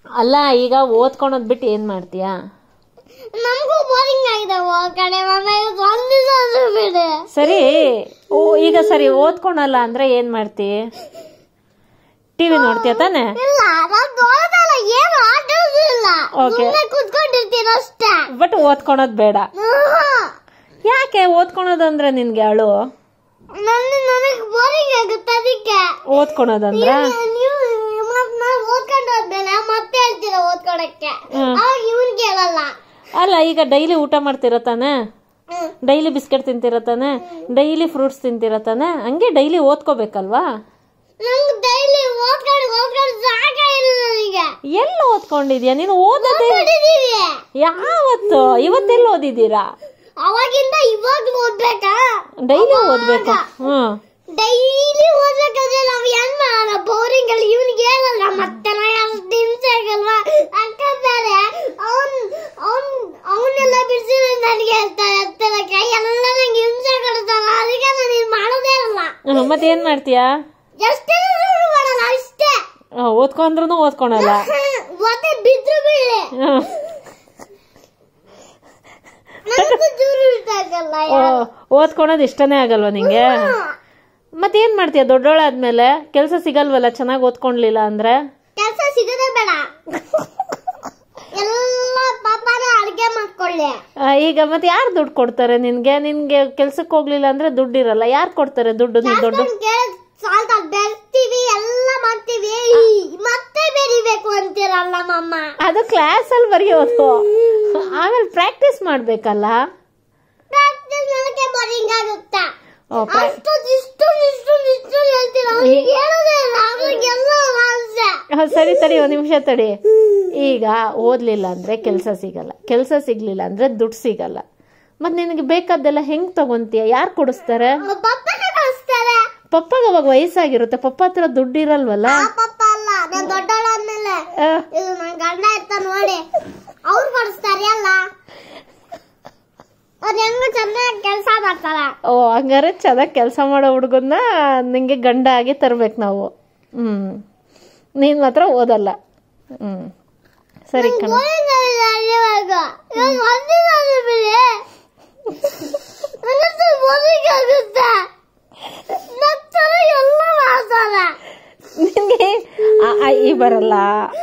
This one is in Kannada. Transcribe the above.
ಅಲ್ಲ ಈಗ ಓದ್ಕೊಳೋದ್ ಬಿಟ್ಟು ಏನ್ ಮಾಡ್ತೀಯಾ ನಮಗೂ ಬೋರಿಂಗ್ ಆಗಿದೆ ಕಡೆ ಮಮ್ಮ ಒಂದು ದಿವಸ ಬಿಡು ಸರಿ ಓ ಈಗ ಸರಿ ಓದ್ಕೊಳಲ್ಲ ಅಂದ್ರೆ ಏನ್ ಮಾಡ್ತಿ ಟಿವಿ ನೋಡ್ತೀಯ ತಾನೆ ಇಲ್ಲ ನಾನು ನೋಡೋದಲ್ಲ ಏನು ಆಟೋದಿಲ್ಲ Okay. ಸುಮ್ಮನೆ ಕುತ್ಕೊಂಡಿರ್ತೀನಿ ಅಷ್ಟೇ ಬಟ್ ಓದ್ಕೊಳೋದ್ ಬೇಡ ಹ್ಮ್. ಯಾಕೆ ಓದ್ಕೊಳೋದಂದ್ರೆ ನಿನ್ಗೆ ಅಳು ನನ್ನ ನನಗೆ ಬೋರಿಂಗ್ ಆಗುತ್ತೆ ಅದಕ್ಕೆ ಓದ್ಕೊಳೋದಂದ್ರ ನೀವು ಮತ್ ನಾನು ಓದ್ಕೊಂಡು ಹೋದ್ಮೇಲೆ ಮತ್ತೆ ಹೇಳ್ತೀರ ಓದ್ಕೊಳಕ್ಕೆ ಹ್ಮ್. ಅವಾಗ ಇವನ್ ಕೇಳಲ್ಲ ಅಲ್ಲ ಈಗ ಡೈಲಿ ಊಟ ಮಾಡ್ತಿರ ತಾನೆ ಹ್ಮ್. ಡೈಲಿ ಬಿಸ್ಕೆಟ್ ತಿಂತಿರ ತಾನೆ ಡೈಲಿ ಫ್ರೂಟ್ಸ್ ತಿಂತಿರ ತಾನೆ ಹಂಗೆ ಡೈಲಿ ಓದ್ಕೋಬೇಕಲ್ವಾ ನಂಗೆ ಡೈಲಿ ಓದ್ಕೊಂಡು ಓದ್ಕೊಂಡು ಸಾಕ ಇಲ್ಲ ನನಗೆ ಎಲ್ಲಿ ಓದ್ಕೊಂಡಿದ್ಯಾ ನೀನು ಓದೋದೇ ಓದ್ಕೊಂಡಿದೀವಿ ಯಾವತ್ತು ಇವತ್ತೆಲ್ಲ ಓದಿದ್ದೀರಾ ಅವಾಗಿಂದ ಇವಾಗ ಓದ್ಬೇಕಾ ಡೈಲಿ ಓದ್ಬೇಕು ಹ್ಮ್ ಡೈಲಿ ಓದ್ಬೇಕಾದ್ರೆ ನಾವ್ ಏನ್ ಮಾಡೋಣ ಬೋರಿಂಗ್ ಅಲ್ಲಿ ಇವ್ನಿಗೆ ಹೇಳಲ್ಲ ಮತ್ತೆ ಅಷ್ಟು ಹಿಂಸೆ ಆಗಲ್ವಾ ಅಕ್ಕ ಬೇರೆ ಅವನ್ ಅವನ್ ಅವನ್ನೆಲ್ಲ ಬಿಡಿಸಿದ್ರೆ ನನಗೆ ಹೇಳ್ತಾರೆ ಹತ್ತಿರಕ್ಕೆ ಎಲ್ಲ ನಂಗೆ ಹಿಂಸೆ ಕೊಡ್ತಾನ ಅದಕ್ಕೆ ನಾನು ಇದು ಮಾಡೋದೇ ಇಲ್ಲ ಹ್ಮ್, ಮತ್ತೇನ್ ಮಾಡ್ತೀಯಾ ಎಷ್ಟೇ ಮಾಡಲ್ಲ ಅಷ್ಟೇ ಆ, ಓದ್ಕೊಂಡ್ರು ಓದ್ಕೊಳಲ್ಲ ಮತ್ತೆ ಬಿದ್ರು ಬೀಳಿ ಹ್ಮ್. ನನಗೂ ಚೂರು ಇಷ್ಟ ಆಗಲ್ಲ ಓ, ಓದ್ಕೊಳೋದ್ ಇಷ್ಟನೇ ಆಗಲ್ವಾ ನಿಂಗೆ ಮತ್ತೇನ್ ಮಾಡ್ತೀಯ ದೊಡ್ಡೋಳಾದ್ಮೇಲೆ ಕೆಲ್ಸ ಸಿಗಲ್ವಲ್ಲ ಚೆನ್ನಾಗಿ ಓದ್ಕೊಂಡ್ಲಿಲ್ಲ ಅಂದ್ರೆ ಕೆಲಸ ಸಿಗದೆ ಬೇಡ ಎಲ್ಲ ಪಾಪನ ಅಡ್ಗೆ ಮಾಡ್ಕೊಳ್ಳಿ ಆ, ಈಗ ಮತ್ತೆ ಯಾರು ದುಡ್ಡು ಕೊಡ್ತಾರೆ ನಿನ್ಗೆ ನಿನ್ಗೆ ಕೆಲ್ಸಕ್ಕೆ ಹೋಗ್ಲಿಲ್ಲ ಅಂದ್ರೆ ದುಡ್ಡು ಇರಲ್ಲ ಯಾರು ಕೊಡ್ತಾರೆ ದುಡ್ಡು ನೀನ್ ದೊಡ್ಡ ನಾನ್ ಕೇಳಿದ್ ಸಾಲ್ದ ಬೆಳ್ತೀವಿ ಎಲ್ಲ ಮಾಡ್ತೀವಿ ಮತ್ತೆ ಬೆರಿಬೇಕು ಅಂತೀರಲ್ಲ ಮಮ್ಮ ಅದು ಕ್ಲಾಸ್ ಅಲ್ಲಿ ಬರೆಯೋದು ಆಮೇಲೆ ಪ್ರಾಕ್ಟೀಸ್ ಮಾಡ್ಬೇಕಲ್ಲ ಪ್ರಾಕ್ಟೀಸ್ ಮಾಡಕ್ಕೆ ಬೋರಿಂಗ್ ಆಗುತ್ತಾ ಓ, ಪ್ರಾ- ಅಷ್ಟು ಇಷ್ಟು ಇಷ್ಟು ಇಷ್ಟು ಹೇಳ್ತೀರ ಅವ್ರಿಗೆ ಹೇಳೋದೇ ಇಲ್ಲ ಅವ್ರಿಗೆಲ್ಲ ಆಸೆ ಆ, ಸರಿ ತಡಿ ಒಂದ್ ನಿಮಿಷ ತಡಿ ಈಗ ಓದ್ಲಿಲ್ಲ ಅಂದ್ರೆ ಕೆಲ್ಸ ಸಿಗಲ್ಲ ಕೆಲ್ಸ ಸಿಗ್ಲಿಲ್ಲ ಅಂದ್ರೆ ದುಡ್ಡು ಸಿಗಲ್ಲ ಮತ್ ನಿನಗೆ ಬೇಕಾದ್ದೆಲ್ಲ ಹೆಂಗ್ ತಗೊಂತೀಯ ಯಾರು ಕೊಡಿಸ್ತಾರೆ ಪಪ್ಪನ ಕಳಿಸ್ತಾರೆ ಪಪ್ಪಗೆ ಅವಾಗ ವಯಸ್ಸಾಗಿರುತ್ತೆ ಪಪ್ಪ ಹತ್ರ ದುಡ್ಡು ಇರಲ್ವಲ್ಲ ಆ ಪಪ್ಪ ಅಲ್ಲ ನಾನ್ ದೊಡ್ಡವಳಾದ್ಮೇಲೆ ಆ, ಇದು ನನ್ ಗಂಡ ಇರ್ತ ನೋಡಿ ಅವ್ರು ಕೊಡಿಸ್ತಾರೆ ಅಲ್ಲ ಅವ್ರು ಹೆಂಗು ಚೆನ್ನಾಗಿ ಕೆಲಸ ಮಾಡ್ತಾರ ಓ ಹಂಗಾರೆ ಚೆನ್ನಾಗಿ ಕೆಲಸ ಮಾಡೋ ಹುಡುಗನ್ನ ನಿಂಗೆ ಗಂಡ ಆಗಿ ತರ್ಬೇಕು ನಾವು ಹ್ಮ್ ನೀನ್ ಮಾತ್ರ ಓದಲ್ಲ ಹ್ಮ್ ಸರಿ ಕಣ ಬೋರಿಂಗ್ ಆಗಿದೆ ಅಲ್ಲಿವರೆಗೂ ಇವಾಗ ಒಂದಿನ ಆದ್ರೂ ಬಿಡಿ ನನಗಂತೂ ಬೋರಿಂಗ್ ಆಗುತ್ತೆ ನಂತರ ಎಲ್ಲ ಮಾಡ್ತಾರೆ ನಿನ್ಗೆ ಆ, ಆ, ಈ ಬರಲ್ಲ